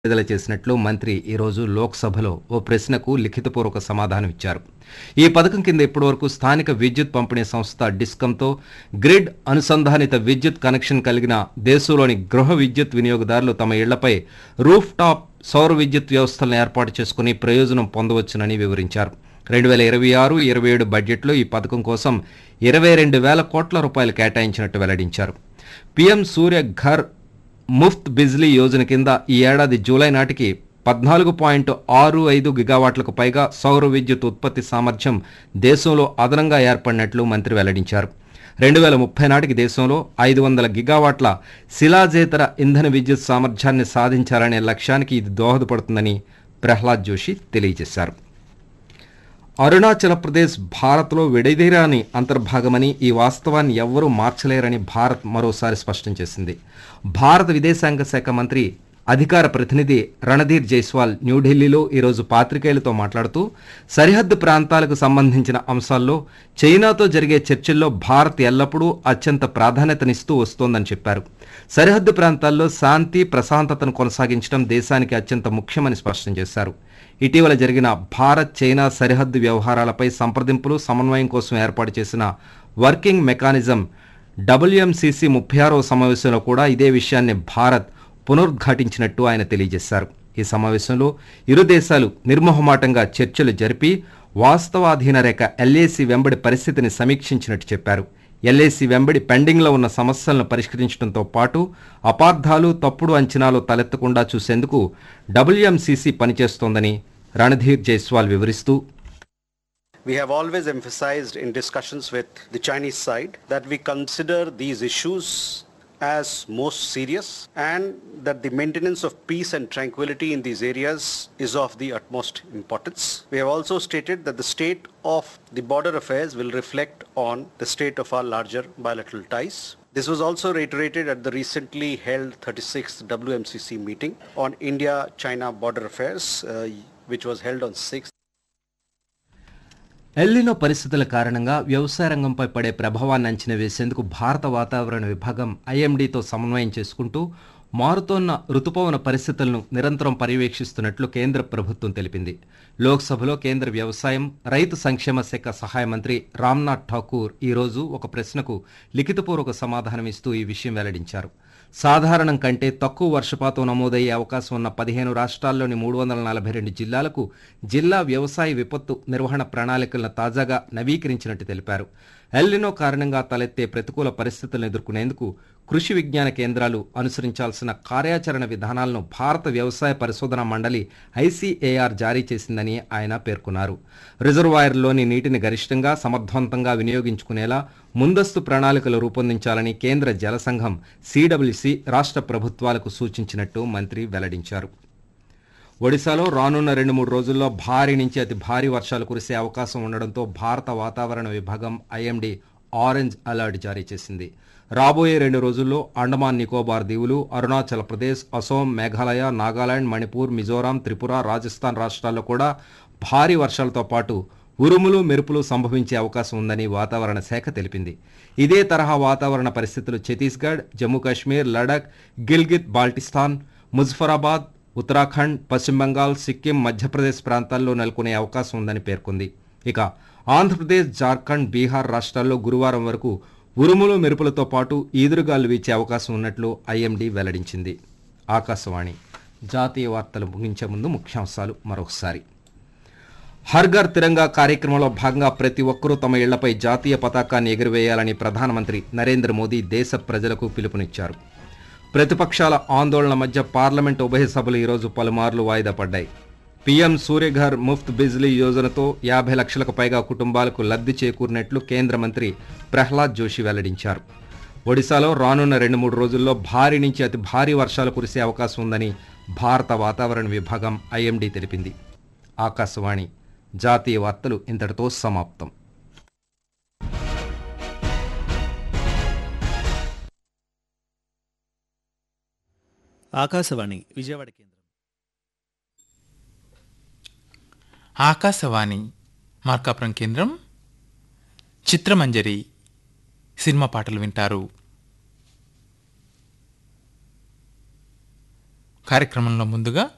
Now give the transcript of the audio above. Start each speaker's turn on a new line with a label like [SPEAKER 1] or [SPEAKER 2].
[SPEAKER 1] విడుదల చేసినట్లు మంత్రి ఈరోజు లోక్సభలో ఓ ప్రశ్నకు లిఖితపూర్వక సమాధానం ఇచ్చారు ఈ పథకం కింద ఇప్పటివరకు స్థానిక విద్యుత్ పంపిణీ సంస్థ డిస్కంతో గ్రిడ్ అనుసంధానిత విద్యుత్ కనెక్షన్ కలిగిన దేశంలోని గృహ విద్యుత్ వినియోగదారులు తమ ఇళ్లపై రూఫ్ టాప్ సౌర విద్యుత్ వ్యవస్థలను ఏర్పాటు చేసుకుని ప్రయోజనం పొందవచ్చునని వివరించారు రెండు వేల ఇరవై ఆరు ఇరవై ఏడు బడ్జెట్లో ఈ పథకం కోసం ఇరవై రెండు వేల కోట్ల రూపాయలు కేటాయించినట్టు వెల్లడించారు పీఎం సూర్య ఘర్ ముఫ్త్ బిజ్లీ యోజన కింద ఈ ఏడాది జూలై నాటికి పద్నాలుగు పాయింట్ ఆరు ఐదు గిగావాట్లకు పైగా సౌర విద్యుత్ ఉత్పత్తి సామర్థ్యం దేశంలో అదనంగా ఏర్పడినట్లు మంత్రి వెల్లడించారు రెండు వేల ముప్పై నాటికి దేశంలో ఐదు వందల గిగావాట్ల శిలాజేతర ఇంధన విద్యుత్ సామర్థ్యాన్ని సాధించాలనే లక్ష్యానికి ఇది దోహదపడుతుందని ప్రహ్లాద్ జోషి తెలియజేశారు అరుణాచల్ ప్రదేశ్ భారత్లో విడదీరాని అంతర్భాగమని ఈ వాస్తవాన్ని ఎవ్వరూ మార్చలేరని భారత్ మరోసారి స్పష్టం చేసింది భారత విదేశాంగ శాఖ మంత్రి అధికార ప్రతినిధి రణధీర్ జైస్వాల్ న్యూఢిల్లీలో ఈరోజు పాత్రికేయులతో మాట్లాడుతూ సరిహద్దు ప్రాంతాలకు సంబంధించిన అంశాల్లో చైనాతో జరిగే చర్చల్లో భారత్ ఎల్లప్పుడూ అత్యంత ప్రాధాన్యతనిస్తూ వస్తోందని చెప్పారు సరిహద్దు ప్రాంతాల్లో శాంతి ప్రశాంతతను కొనసాగించడం దేశానికి అత్యంత ముఖ్యమని స్పష్టం చేశారు ఇటీవల జరిగిన భారత్ చైనా సరిహద్దు వ్యవహారాలపై సంప్రదింపులు సమన్వయం కోసం ఏర్పాటు చేసిన వర్కింగ్ మెకానిజం డబ్ల్యూఎంసీసీ ముప్పై ఆరవ సమావేశంలో కూడా ఇదే విషయాన్ని భారత్ పునరుద్ఘాటించినట్టు ఆయన తెలియజేశారు ఈ సమావేశంలో ఇరు దేశాలు నిర్మోహమాటంగా చర్చలు జరిపి వాస్తవాధీన రేఖ ఎల్ఏసీ వెంబడి పరిస్థితిని సమీక్షించినట్టు చెప్పారు ఎల్ఏసీ వెంబడి పెండింగ్లో ఉన్న సమస్యలను పరిష్కరించడంతో పాటు అపార్థాలు తప్పుడు అంచనాలు తలెత్తకుండా చూసేందుకు డబ్ల్యూఎంసీసీ పనిచేస్తోందని రణధీర్ జైస్వాల్ వివరిస్తూ
[SPEAKER 2] We have always emphasized in discussions with the Chinese side that we consider these issues as most serious and that the maintenance of peace and tranquility in these areas is of the utmost importance. We have also stated that the state of the border affairs will reflect on the state of our larger bilateral ties. This was also reiterated at the recently held 36th WMCC meeting on India-China border affairs, uh, which was held on 6th
[SPEAKER 1] El Nino పరిస్థితుల కారణంగా వ్యవసాయ రంగంపై పడే ప్రభావాన్ని అంచనా వేసేందుకు భారత వాతావరణ విభాగం ఐఎండీతో సమన్వయం చేసుకుంటూ మారుతోన్న రుతుపవన పరిస్థితులను నిరంతరం పర్యవేక్షిస్తున్నట్లు కేంద్ర ప్రభుత్వం తెలిపింది లోక్సభలో కేంద్ర వ్యవసాయం రైతు సంక్షేమ శాఖ సహాయ మంత్రి రామ్నాథ్ ఠాకూర్ ఈరోజు ఒక ప్రశ్నకు లిఖితపూర్వక సమాధానం ఇస్తూ ఈ విషయం వెల్లడించారు సాధారణం కంటే తక్కువ వర్షపాతం నమోదయ్యే అవకాశం ఉన్న పదిహేను రాష్ట్రాల్లోని మూడు వందల నలభై రెండు జిల్లాలకు జిల్లా వ్యవసాయ విపత్తు నిర్వహణ ప్రణాళికలను తాజాగా నవీకరించినట్టు తెలిపారు ఎల్లినో కారణంగా తలెత్తే ప్రతికూల పరిస్థితులను ఎదుర్కొనేందుకు కృషి విజ్ఞాన కేంద్రాలు అనుసరించాల్సిన కార్యాచరణ విధానాలను భారత వ్యవసాయ పరిశోధన మండలి ఐసీఏఆర్ జారీ చేసిందని ఆయన పేర్కొన్నారు రిజర్వాయర్లోని నీటిని గరిష్టంగా సమర్థవంతంగా వినియోగించుకునేలా ముందస్తు ప్రణాళికలు రూపొందించాలని కేంద్ర జల సంఘం సిడబ్ల్యూసి రాష్ట్ర ప్రభుత్వాలకు సూచించినట్టు మంత్రి వెల్లడించారు ఒడిశాలో రానున్న రెండు మూడు రోజుల్లో భారీ నుంచి అతి భారీ వర్షాలు కురిసే అవకాశం ఉండడంతో భారత వాతావరణ విభాగం ఐఎండీ ఆరెంజ్ అలర్ట్ జారీ చేసింది రాబోయే రెండు రోజుల్లో అండమాన్ నికోబార్ దీవులు అరుణాచల్ ప్రదేశ్ అసోం మేఘాలయ నాగాలాండ్ మణిపూర్ మిజోరాం త్రిపుర రాజస్థాన్ రాష్ట్రాల్లో కూడా భారీ వర్షాలతో పాటు ఉరుములు మెరుపులు సంభవించే అవకాశం ఉందని వాతావరణ శాఖ తెలిపింది ఇదే తరహా వాతావరణ పరిస్థితులు ఛత్తీస్గఢ్ జమ్మూ కాశ్మీర్ లడక్ గిల్గిత్ బాల్టిస్తాన్ ముజఫరాబాద్ ఉత్తరాఖండ్ పశ్చిమ బంగాల్ సిక్కిం మధ్యప్రదేశ్ ప్రాంతాల్లో నెలకొనే అవకాశం ఉందని పేర్కొంది ఇక ఆంధ్రప్రదేశ్ జార్ఖండ్ బీహార్ రాష్ట్రాల్లో గురువారం వరకు ఉరుములు మెరుపులతో పాటు ఈదురుగాలు వీచే అవకాశం ఉన్నట్లు ఐఎండీ వెల్లడించింది ఆకాశవాణి జాతీయ వార్తలు ముగించే ముందు ముఖ్యాంశాలు మరొకసారి హర్ఘర్ తిరంగా కార్యక్రమంలో భాగంగా ప్రతి ఒక్కరూ తమ ఇళ్లపై జాతీయ పతాకాన్ని ఎగురవేయాలని ప్రధానమంత్రి నరేంద్ర మోదీ దేశ ప్రజలకు పిలుపునిచ్చారు ప్రతిపక్షాల ఆందోళన మధ్య పార్లమెంట్ ఉభయ సభలు ఈరోజు పలుమార్లు వాయిదా పడ్డాయి పీఎం సూర్యఘర్ ముఫ్త్ బిజ్లీ యోజనతో యాభై లక్షలకు పైగా కుటుంబాలకు లబ్ధి చేకూరినట్లు కేంద్ర మంత్రి ప్రహ్లాద్ జోషి వెల్లడించారు ఒడిశాలో రానున్న రెండు మూడు రోజుల్లో భారీ నుంచి అతి భారీ వర్షాలు కురిసే అవకాశం ఉందని భారత వాతావరణ విభాగం ఐఎండీ తెలిపింది ఆకాశవాణి జాతీయ వార్తలు ఇంతటితో సమాప్తం
[SPEAKER 3] ఆకాశవాణి విజయవాడ కేంద్రం
[SPEAKER 4] ఆకాశవాణి మార్కాపురం కేంద్రం చిత్రమంజరి సినిమా పాటలు వింటారు కార్యక్రమంలో ముందుగా